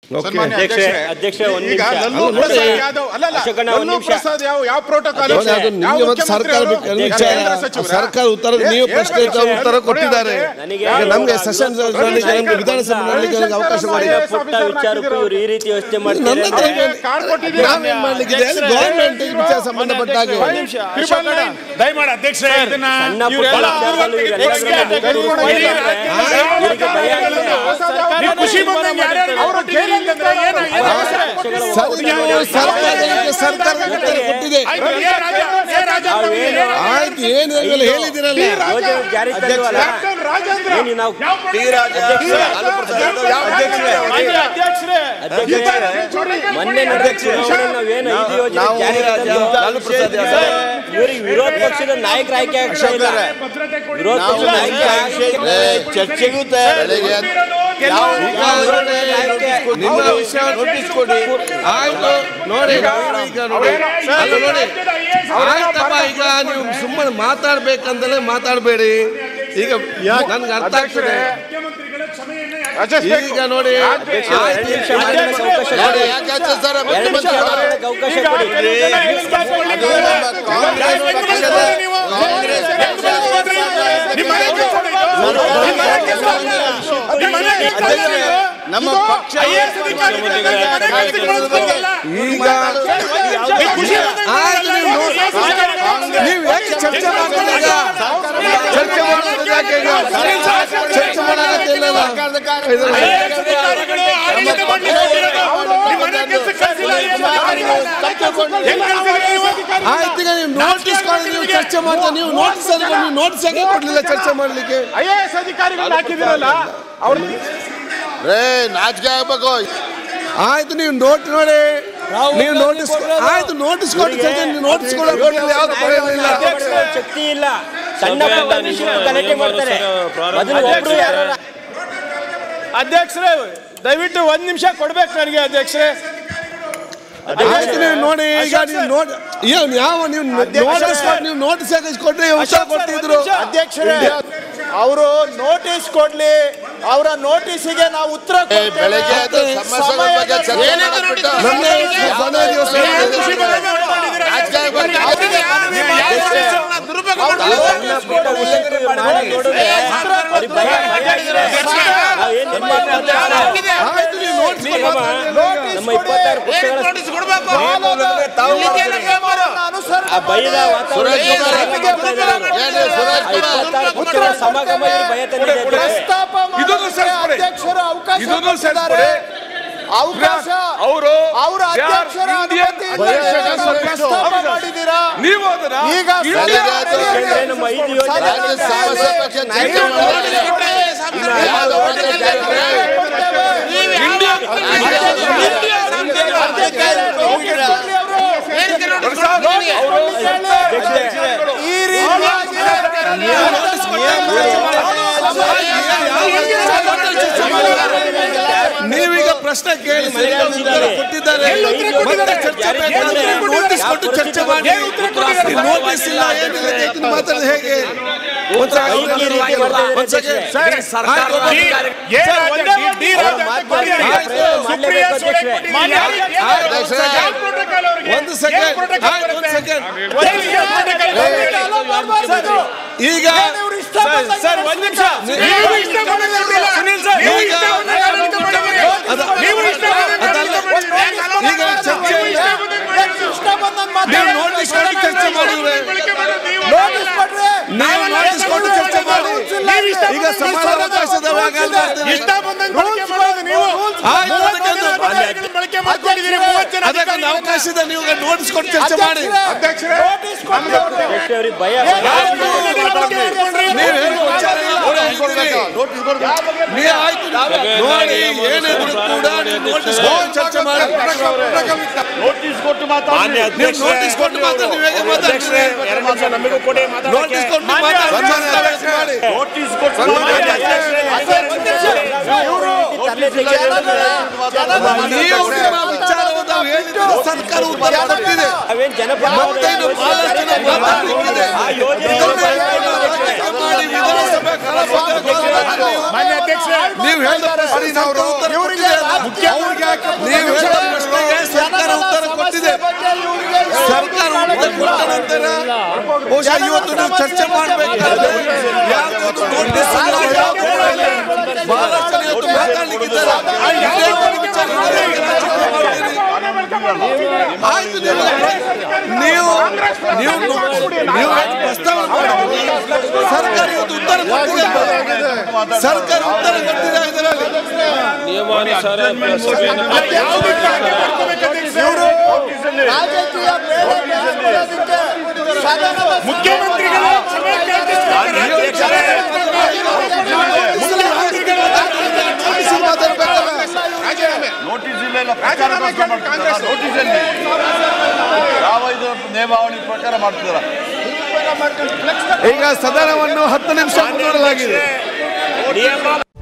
ಸನ್ಮಾನ್ಯ ಅಧ್ಯಕ್ಷೆ, ಅಧ್ಯಕ್ಷೆ, ಅಧ್ಯಕ್ಷೆ, ಒಂದ್ ಈಗ ನಿಮಿಷ. ಲಲ್ಲೂ ಅಲ್ಲ, ಪ್ರಸಾದ್ ನೋಡಿ. ಯಾದವ್ ಅಲ್ಲ ಅಲ್ಲ, ಅಶೋಕಣ್ಣ, ಒಂದ್ ಲಲ್ಲೂ ನಿಮಿಷ. ಪ್ರಸಾದ್ ಯಾವ ಯಾವ ಪ್ರೋಟೋಕಾಲ್ ನೋಡಿ, ಅದು ನಿಮ್ಗೆ ಮತ್ತೆ ಸರ್ಕಾರ ಬೇಕು ಎರಡು ನಿಮಿಷ ಸರ್ಕಾರ ಉತ್ತರ ನೀವು ಪ್ರಶ್ನೆ ಇದ್ದಾಗ ಉತ್ತರ ಕೊಟ್ಟಿದ್ದಾರೆ ನನಗೆ ಈಗ ನಮ್ಗೆ ಸೆಷನ್ ನಮ್ಗೆ ವಿಧಾನಸಭೆ ನಡಲಿಕ್ಕೆ ನನಗೆ ಅವಕಾಶ ಮಾಡಿ ಪುಟ್ಟ ವಿಚಾರಕ್ಕೂ ಇವ್ರು ಈ ರೀತಿ ಯೋಚನೆ ನನ್ನ ಹತ್ರ ಮಾಡ್ತಾರೆ ಏನು- ನಾವೇನ್ ಮಾಡ್ಲಿಕ್ಕೆ ಗೌರ್ಮೆಂಟ್ ವಿಚಾರ ಸಂಬಂಧಪಟ್ಟ ಹಾಗೆ ದಯಮಾಡಿ ಅಧ್ಯಕ್ಷರೇ ಇದನ್ನ ಸಣ್ಣ ಪುಟ್ಟ ಇವರೆಲ್ಲ ವಿಚಾರಗಳು ಇವೆಲ್ಲದರಲ್ಲೂ ಪೂರ್ವಕ್ಕೆ ಇವ್ರಿಗೆ ಭಯ ಇಲ್ಲ. ನೀವು ಖುಷಿ ಬಂದಂಗೆ ಯಾರ್ಯಾರು ಅವರು ಜೈಲಲ್ಲಿ ಏನ- ಏನ- ಏನ- ಸರ್, ನೀವು ಸರ್ಕಾರಕ್ಕೆ ಸರ್ಕಾರಕ್ಕೆ ಉತ್ತರ ಕೊಟ್ಟಿದೆ ಆಯ್ತು, ಏ ರಾಜ, ಏ ರಾಜ ಅಂತ ನಾವು ಏನು- ಏನು- ಆಯ್ತು ಏನು ಹೇಳಿದಿರಲ್ಲ ಯೋಜನೆ ಜಾರಿ ತಂದ್ವಲ್ಲ ಕ್ಯಾಪ್ಟನ್ ರಾಜೇಂದ್ರ ಏನು ನಾವು ಅಧ್ಯಕ್ಷರೇ ಅಧ್ಯಕ್ಷರೇ ಮೊನ್ನೆ ನಡೆದ ಚುನಾವಣೆ ನಾವೇನು ಐದು ಯೋಜನೆ ಜಾರಿ ತಂದ್ವೋ, ಇವ್ರಿಗೆ ವಿರೋಧ ಪಕ್ಷದ ನಾಯಕರ ಆಯ್ಕೆ ಆಗ್ತಾ ಇಲ್ಲ ವಿರೋಧ ಪಕ್ಷದ ನಾಯಕ ಚರ್ಚೆಗೂ ತಯಾರಿಗೆ ನಿಮ್ಮ ವಿಷಯ ನೋಟಿಸ್ ಕೊಡಿ ಆಯ್ತು ನೋಡಿ ಈಗ ನೋಡಿ ಅಲ್ಲ ನೋಡಿ ಆಯ್ತಪ್ಪ ಈಗ ನೀವು ಸುಮ್ಮನೆ ಮಾತಾಡ್ಬೇಕಂತಲೇ ಮಾತಾಡಬೇಡಿ ಈಗ ನನ್ಗೆ ಅರ್ಥ ಆಗ್ತದೆ ಈಗ ನೋಡಿ ಆಯ್ತು, ಎರಡು ನಿಮಿಷ ಮಾತಾಡೋಕೆ ಅವಕಾಶ ನೋಡಿ, ಕೊಡಿ. ಯಾಕೆ ಸರ್ ಎರಡು ನಿಮಿಷ ಮಾತಾಡೋಕೆ ಅವಕಾಶ ಕೊಡಿ ಅದು ನಮ್ಮ ಕಾಂಗ್ರೆಸ್ ಪಕ್ಷದ ಕಾಂಗ್ರೆಸ್ ನಮ್ಮ ಪಕ್ಷ ಈಗ ಆಯ್ತು ನೀವು ನೋಡಿ. ನೀವು ಯಾಕೆ ಚರ್ಚೆ ಮಾಡ್ತೀರಿ ಈಗ ಚರ್ಚೆ ಮಾಡೋದು ಯಾಕೆ ಈಗ? ಚರ್ಚೆ ಮಾಡೋದಕ್ಕಿಲ್ಲ ಆಯ್ತು ಈಗ ನೀವು ನೋಟಿಸ್ ಕೊಡಿ ನೀವು ಚರ್ಚೆ ಮಾಡ್ತಾ ನೀವು ನೋಟಿಸ್ ಅಲ್ಲಿ ನೀವು ನೋಟಿಸ್ ಆಗಿ ಕೊಡ್ಲಿಲ್ಲ ಚರ್ಚೆ ಮಾಡ್ಲಿಕ್ಕೆ ಐ ಎ ಎಸ್ ಅಧಿಕಾರಿಗಳನ್ನ ಹಾಕಿದಿರಲ್ಲ ಅವ್ರು ರೇ ನಾಚಿಕೆ ಆಗ್ಬೇಕು ಆಯ್ತು ನೀವು ನೋಟ್ ನೋಡಿ ನೀವು ನೋಟಿಸ್ ಆಯ್ತು ನೋಟಿಸ್ ಕೊಟ್ಟು ಚರ್ಚೆ ನೀವು ನೋಟಿಸ್ ಕೂಡ ಕೊಡಲಿಲ್ಲ ಯಾವ್ದು ಕೊಡಲಿಲ್ಲ ಅಧ್ಯಕ್ಷರ ಶಕ್ತಿ ಇಲ್ಲ ಸಣ್ಣ ಪುಟ್ಟ ವಿಷಯ ಗಲಾಟೆ ಮಾಡ್ತಾರೆ ಮೊದಲು ಒಬ್ರು ಯಾರು ಅಧ್ಯಕ್ಷರೇ ದಯವಿಟ್ಟು ಒಂದ್ ನಿಮಿಷ ಕೊಡ್ಬೇಕು ನನಗೆ ಅಧ್ಯಕ್ಷರೇ ಆಯ್ತು ನೀವು ನೋಡಿ ಈಗ ನೀವು ನೋಡಿ ಏನು ಯಾವ ನೀವು ನೋಟಿಸ್ ಕೊಟ್ಟು ನೀವು ನೋಟಿಸ್ ಯಾಕೆ ಕೊಟ್ರೆ ಉತ್ತರ ಕೊಡ್ತಿದ್ರು ಅಧ್ಯಕ್ಷರೇ ಅವರು ನೋಟಿಸ್ ಕೊಡ್ಲಿ ಅವರ ನೋಟಿಸಿಗೆ ನಾವು ಉತ್ತರ ಏ, ಕೊಡ್ತೇವೆ. ಬೆಳಗ್ಗೆ ಆಯ್ತು ಸಮಸ್ಯೆಗಳ ಬಗ್ಗೆ ಚರ್ಚೆ ಮಾಡ್ಬಿಟ್ಟು ನನ್ನೇ ಕೊನೆ ದಿವಸ ನಾಚಿಕೆ ಆಗ್ಬೇಕು ಸಣ್ಣ ಪುಟ್ಟ ವಿಷಯಕ್ಕೂ ಇವ್ರು ಮಾಡೋದು ನೋಡಿದ್ರೆ ಅವ್ರಿಗೆ ಭಯ ಭಯ ಇದೆ. ನಾವೇನ್ ನಿಮ್ಮ ಇಪ್ಪತ್ತಾರು ಆಯ್ತು ನೀವು ನೋಟಿಸ್ ನಮ್ಮ ನಮ್ಮ ಇಪ್ಪತ್ತಾರು ಪುಸ್ತಕಗಳ ಅನುಸರಣೆ ಆ ಭಯದ ವಾತಾವರಣ ಸುರೇಶ್ ಕುಮಾರ್ ಏನು ಸುರೇಶ್ ಆ ಕುಮಾರ್ ಇಪ್ಪತ್ತಾರು ಪುಸ್ತಕಗಳ ಸಮಾಗಮ ಇವ್ರಿಗೆ ಭಯ ತಂದಿದೆ ಅಧ್ಯಕ್ಷರೇ. ಪ್ರಸ್ತಾಪ ಮಾಡೋದಕ್ಕೆ ಅಧ್ಯಕ್ಷರು ಅವಕಾಶ ಕೊಟ್ಟಿದ್ದಾರೆ ಅವಕಾಶ ಅವರು ಅವರ ಅಧ್ಯಕ್ಷರ ಅನುಮತಿ ಇಲ್ಲದೆ ಪ್ರಸ್ತಾಪ ಮಾಡಿದ್ದೀರಾ ಈಗ ಬೆಳಗ್ಗೆ ಆಯ್ತು ಯಾಕಂದ್ರೆ ನಮ್ಮ ಐದು ಯೋಜನೆ ರಾಜ್ಯ ಸಮಸ್ಯೆ ಪಕ್ಷ ಚರ್ಚೆ ಮಾಡಿದ್ರೆ ಯಾವ್ದು ಬಗ್ಗೆ ಚರ್ಚೆ ಈ ರೀತಿಯಾಗಿ ನೀವೀಗ ಪ್ರಶ್ನೆ ಕೇಳಿ ಸರಿಯಾದ ಉತ್ತರ ಕೊಟ್ಟಿದ್ದಾರೆ ಮತ್ತೆ ಚರ್ಚೆ ಬೇಕಾದ್ರೆ ನೋಟಿಸ್ ಕೊಟ್ಟು ಚರ್ಚೆ ಮಾಡಿ ನೋಟಿಸ್ ಇಲ್ಲ ಏನಿಲ್ಲ ಇದನ್ನ ಮಾತಾಡೋದು ಹೇಗೆ ಒಂದ್ ಸೆಕೆಂಡ್, ಒಂದ್ ಸೆಕೆಂಡ್. ಆಯ್ತು, ಮಾಡ್ಲೇಬೇಕು ಅಧ್ಯಕ್ಷರೇ. ಒಂದು ಸೆಕೆಂಡ್ ಆಯ್ತು, ಒಂದು ಸೆಕೆಂಡ್ ಈಗ ಸರ್ ಒಂದ್ ನಿಮಿಷ ಸುನಿಲ್ ಸರ್ ಈಗ ಅದ- ಅದಲ್ಲ. ಈಗ ಚರ್ಚೆ ಇಷ್ಟ ಬಂದಂಗ್ ನೀವು ಮಾತಾಡಿ. ನೋಟಿಸ್ ಕೊಟ್ಟು ಚರ್ಚೆ ಮಾಡಿದ್ರೆ ನೋಟಿಸ್ ಕೊಡ್ರಿ ನೀವು ನೋಟಿಸ್ ಕೊಟ್ಟು ಚರ್ಚೆ ಮಾಡಿ ಈಗ ಸಮಾನಾವಕಾಶದ ವ್ಯಾಖ್ಯಾನ ಮಾಡ್ತೀವಿ. ಇಷ್ಟ ಬಂದಂಗೆ ಬಳಕೆ ಮಾಡೋದು ನೀವು ಆಯ್ತು, ಅದಕ್ಕೊಂದು- ಬಳಕೆ ಮಾಡ್ಕೊಂಡಿದ್ದೀರಿ ಮೂವತ್ತು ಜನ ಅದಕ್ಕೊಂದು ಅವಕಾಶ ಇದೆ ನೀವು ನೋಟಿಸ್ ಕೊಟ್ಟು ಚರ್ಚೆ ಮಾಡಿ ಅಧ್ಯಕ್ಷರೇ ನೋಟಿಸ್ ಕೊಡ್ರಿ ಅವ್ರಿಗೆ. ಅಧ್ಯಕ್ಷರೇ, ಅವ್ರಿಗೆ ಭಯ ನೀವು ಹೇಳಿ ವಿಚಾರ ಇಲ್ಲ, ಅವ್ರು ಹೇಳ್ತೀರಿ. ನೀವು ಆಯ್ತು ನೋಡಿ ಏನಿದ್ರು ಕೂಡ ನೀವು ನೋಟಿಸ್ ಕೊಟ್ಟು ಚರ್ಚೆ ಮಾಡಿ ನೋಟಿಸ್ ಕೊಟ್ಟು ಮಾತಾಡಿ ನೀವು ನೋಟಿಸ್ ಕೊಟ್ಟು ಮಾತ್ರ ನೀವು ಹೇಗೆ ಮಾತಾಡ್ತೀರಿ ಎರಡು ನಿಮಿಷ ನಮಗೂ ಕೊಡಿ ನೋಟಿಸ್ ಕೊಟ್ಟು ಮಾತಾಡಿ ಮಾಡಿ ನೋಟಿಸ್ ಕೊಟ್ಟು ನೀವು ನಿಮ್ಮ ವಿಚಾರವನ್ನು ಹೇಳಿದ್ರೆ ಸರ್ಕಾರ ಉತ್ತರ ಕೊಟ್ಟಿದೆ ಅವೇನ್ ಜನಪದ ಮತ್ತೆ ಇನ್ನು ಬಹಳಷ್ಟು ಜನ ಮಾತಾಡ್ಲಿಕ್ಕಿದೆ. ಆ ಯೋಜನೆ ಇದನ್ನ ಮಾಡಿ ವಿಧಾನಸಭೆ ಕಲಾಪ ಮಾನ್ಯ ಅಧ್ಯಕ್ಷರೇ ನೀವು ಹೇಳಿದ ಪ್ರಶ್ನೆಗೆ ಸರ್ಕಾರ ಉತ್ತರ ಕೊಟ್ಟಿದೆ. ಅವ್ರಿಗೆ ಯಾಕೆ ಬಹುಶಃ ಇವತ್ತು ನಾವು ಚರ್ಚೆ ಮಾಡಬೇಕಾದ್ರೆ ಯಾವ್ದಾದ್ರು ನೋಟಿಸ್ ಇಲ್ಲ, ಯಾವ್ದು ಇಲ್ಲ. ಬಹಳಷ್ಟು ಜನ ಇವತ್ತು ಮಾತಾಡ್ಲಿಕ್ಕಿದ್ದಾರೆ. ಇದೇ ಒಂದು ವಿಚಾರದಲ್ಲಿ ಈಗ ಚರ್ಚೆ ಮಾಡ್ತೀರಿ. ಆಯ್ತು ನೀವು ನೀವು ನೀವು ನೀವು ಪ್ರಸ್ತಾವನೆ ಮಾಡಿ. ಸರ್ಕಾರ ಇವತ್ತು ಉತ್ತರ ಕೊಟ್ಟಿದೆ ಸರ್ಕಾರ ಉತ್ತರ ಕೊಟ್ಟಿದೆ ಇದರಲ್ಲಿ ನಿಯಮಾನುಸಾರ ರಾಜಕೀಯ ಬೇಳೆ ಬೇಯಿಸ್ಕೊಳ್ಳೋದಕ್ಕೆ ಸದನದ ಮುಖ್ಯಮಂತ್ರಿಗಳು ಕ್ಷಮೆ ಕೇಳ್ತಿದ್ದಾರೆ. ನೋಟಿಸ್ ಇಲ್ಲ ಇಲ್ಲ ಪ್ರಚಾರ ಮಾಡ್ತಾರೆ ನೋಟಿಸ್ ಅಲ್ಲಿ ಯಾವ ಇದು ನಿಯಮಾವಳಿ ಪ್ರಕಾರ ಮಾಡ್ತಿದಾರ ಈಗ ಸದನವನ್ನು ಹತ್ತು ನಿಮಿಷ ಮುಂದೂಡಲಾಗಿದೆ ನಿಯಮ